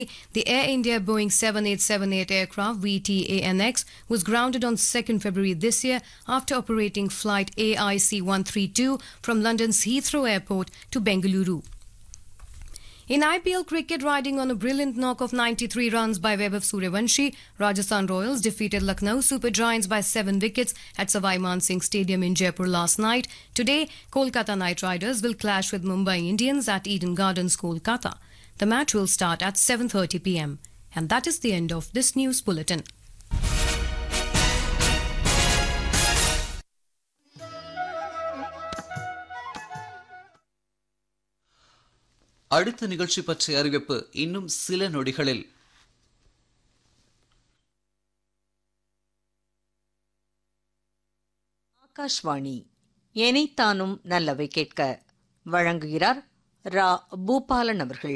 The Air India Boeing 7878 aircraft VTANX was grounded on 2nd February this year after operating flight AIC 132 from London's Heathrow Airport to Bengaluru. In IPL cricket, riding on a brilliant knock of 93 runs by Vaibhav Suryavanshi, Rajasthan Royals defeated Lucknow Super Giants by 7 wickets at Savai Mansingh Stadium in Jaipur last night. Today, Kolkata Knight Riders will clash with Mumbai Indians at Eden Gardens, Kolkata. The match will start at 7:30 p.m. And that is the end of this news bulletin. அடுத்த நிகழ்ச்சி பற்றிய அறிவிப்பு இன்னும் சில நொடிகளில் ஆகாஷ்வாணி எனைத்தானும் நல்லவை கேட்க வழங்குகிறார் ரா பூபாலன் அவர்கள்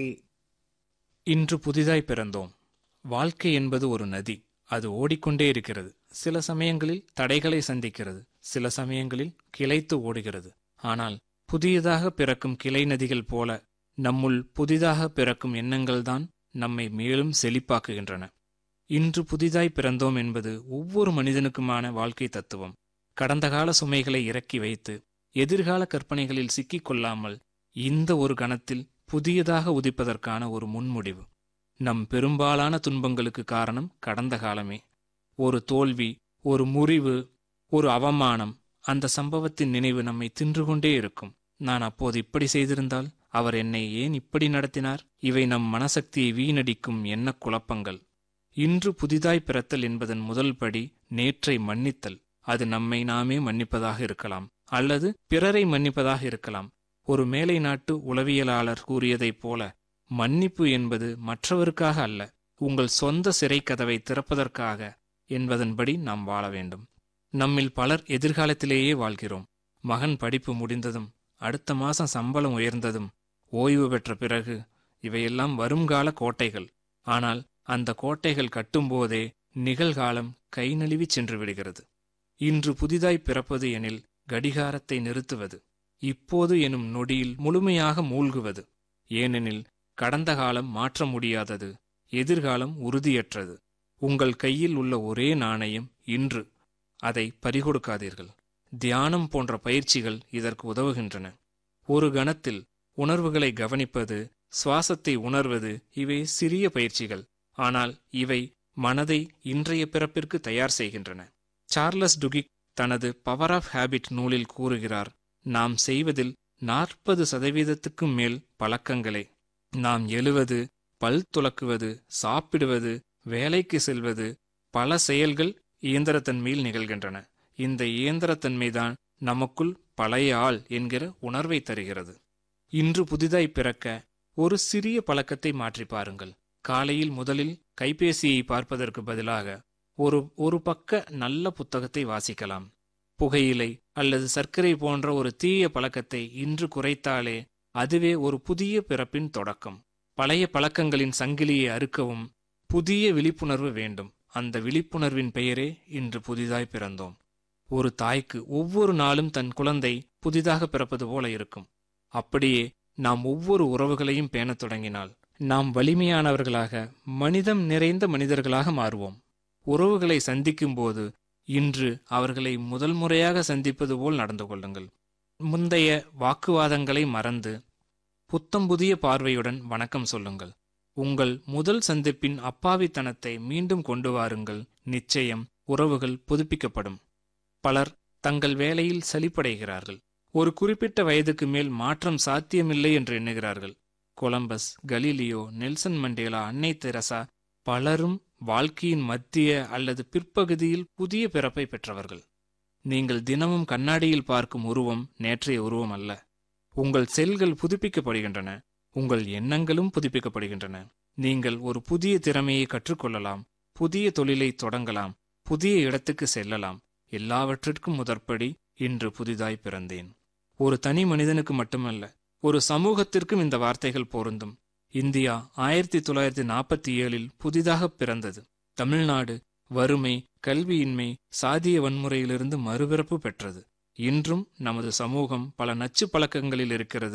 இன்று புதிதாய் பிறந்தோம் வாழ்க்கை என்பது ஒரு நதி அது ஓடிக்கொண்டே இருக்கிறது சில சமயங்களில் தடைகளை சந்திக்கிறது சில சமயங்களில் கிளைத்து ஓடுகிறது ஆனால் புதியதாக பிறக்கும் கிளை நதிகள் போல நம்முள் புதிதாக பிறக்கும் எண்ணங்கள்தான் நம்மை மேலும் செழிப்பாக்குகின்றன இன்று புதிதாய் பிறந்தோம் என்பது ஒவ்வொரு மனிதனுக்குமான வாழ்க்கை தத்துவம் கடந்த கால சுமைகளை இறக்கி வைத்து எதிர்கால கற்பனைகளில் சிக்கிக் கொள்ளாமல் இந்த ஒரு கணத்தில் புதியதாக உதிப்பதற்கான ஒரு முன்முடிவு நம் பெரும்பாலான துன்பங்களுக்கு காரணம் கடந்த காலமே ஒரு தோல்வி ஒரு முறிவு ஒரு அவமானம் அந்த சம்பவத்தின் நினைவு நம்மை தின்று கொண்டே இருக்கும் நான் அப்போது இப்படி செய்திருந்தால் அவர் என்னை ஏன் இப்படி நடத்தினார் இவை நம் மனசக்தியை வீணடிக்கும் எண்ண குழப்பங்கள் இன்று புதிதாய் பிறத்தல் என்பதன் முதல் படி நேற்றை மன்னித்தல் அது நம்மை நாமே மன்னிப்பதாக இருக்கலாம் அல்லது பிறரை மன்னிப்பதாக இருக்கலாம் ஒரு மேலை நாட்டு உளவியலாளர் கூறியதைப் போல மன்னிப்பு என்பது மற்றவருக்காக அல்ல உங்கள் சொந்த சிறை கதவை திறப்பதற்காக என்பதன்படி நாம் வாழ வேண்டும் நம்மில் பலர் எதிர்காலத்திலேயே வாழ்கிறோம் மகன் படிப்பு முடிந்ததும் அடுத்த மாசம் சம்பளம் உயர்ந்ததும் ஓய்வு பெற்ற பிறகு இவையெல்லாம் வருங்கால கோட்டைகள் ஆனால் அந்த கோட்டைகள் கட்டும்போதே நிகழ்காலம் கை நழுவி சென்று விடுகிறது இன்று புதிதாய் பிறப்பது எனில் கடிகாரத்தை நிறுத்துவது இப்போது எனும் நொடியில் முழுமையாக மூழ்குவது ஏனெனில் கடந்த காலம் மாற்ற முடியாதது எதிர்காலம் உறுதியற்றது உங்கள் கையில் உள்ள ஒரே நாணயம் இன்று அதை பறிகொடுக்காதீர்கள் தியானம் போன்ற பயிற்சிகள் இதற்கு உதவுகின்றன ஒரு கணத்தில் உணர்வுகளை கவனிப்பது சுவாசத்தை உணர்வது இவை சிறிய பயிற்சிகள் ஆனால் இவை மனதை இன்றைய பிறப்பிற்கு தயார் செய்கின்றன சார்லஸ் டுகிக் தனது பவர் ஆஃப் ஹேபிட் நூலில் கூறுகிறார் நாம் செய்வதில் நாற்பது சதவீதத்துக்கும் மேல் பழக்கங்களே நாம் எழுவது பல் துலக்குவது சாப்பிடுவது வேலைக்கு செல்வது பல செயல்கள் இயந்திரத்தன்மையில் நிகழ்கின்றன இந்த இயந்திரத்தன்மைதான் நமக்குள் பழைய ஆள் என்கிற உணர்வை தருகிறது இன்று புதிதாய் பிறக்க ஒரு சிறிய பழக்கத்தை மாற்றி பாருங்கள் காலையில் முதலில் கைபேசியை பார்ப்பதற்கு பதிலாக ஒரு ஒரு பக்க நல்ல புத்தகத்தை வாசிக்கலாம் புகையிலை அல்லது சர்க்கரை போன்ற ஒரு தீய பழக்கத்தை இன்று குறைத்தாலே அதுவே ஒரு புதிய பிறப்பின் தொடக்கம் பழைய பழக்கங்களின் சங்கிலியை அறுக்கவும் புதிய விழிப்புணர்வு வேண்டும் அந்த விழிப்புணர்வின் பெயரே இன்று புதிதாய் பிறந்தோம் ஒரு தாய்க்கு ஒவ்வொரு நாளும் தன் குழந்தை புதிதாக பிறப்பது போல இருக்கும் அப்படியே நாம் ஒவ்வொரு உறவுகளையும் பேணத் தொடங்கினால் நாம் வலிமையானவர்களாக மனிதம் நிறைந்த மனிதர்களாக மாறுவோம் உறவுகளை சந்திக்கும்போது இன்று அவர்களை முதல் முறையாக சந்திப்பது போல் நடந்து கொள்ளுங்கள் முந்தைய வாக்குவாதங்களை மறந்து புத்தம் புதிய பார்வையுடன் வணக்கம் சொல்லுங்கள் உங்கள் முதல் சந்திப்பின் அப்பாவித்தனத்தை மீண்டும் கொண்டு வாருங்கள் நிச்சயம் உறவுகள் புதுப்பிக்கப்படும் பலர் தங்கள் வேலையில் சலிப்படைகிறார்கள் ஒரு குறிப்பிட்ட வயதுக்கு மேல் மாற்றம் சாத்தியமில்லை என்று எண்ணுகிறார்கள் கொலம்பஸ் கலீலியோ நெல்சன் மண்டேலா அன்னை தெரசா பலரும் வாழ்க்கையின் மத்திய அல்லது பிற்பகுதியில் புதிய பிறப்பை பெற்றவர்கள் நீங்கள் தினமும் கண்ணாடியில் பார்க்கும் உருவம் நேற்றைய உருவம் அல்ல உங்கள் செல்கள் புதுப்பிக்கப்படுகின்றன உங்கள் எண்ணங்களும் புதுப்பிக்கப்படுகின்றன நீங்கள் ஒரு புதிய திறமையை கற்றுக்கொள்ளலாம் புதிய தொழிலை தொடங்கலாம் புதிய இடத்துக்கு செல்லலாம் எல்லாவற்றிற்கும் முதற்படி இன்று புதிதாய் பிறந்தேன் ஒரு தனி மனிதனுக்கு மட்டுமல்ல ஒரு சமூகத்திற்கும் இந்த வார்த்தைகள் பொருந்தும் இந்தியா ஆயிரத்தி தொள்ளாயிரத்தி நாற்பத்தி ஏழில் புதிதாக பிறந்தது தமிழ்நாடு வறுமை கல்வியின்மை சாதிய வன்முறையிலிருந்து மறுபிறப்பு பெற்றது இன்றும் நமது சமூகம் பல நச்சு பழக்கங்களில் இருக்கிறது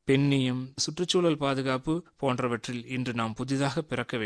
பெண்ணியம் சுற்றுச்சூழல் பாதுகாப்பு போன்றவற்றில் இன்று நாம் புதிதாக பிறக்க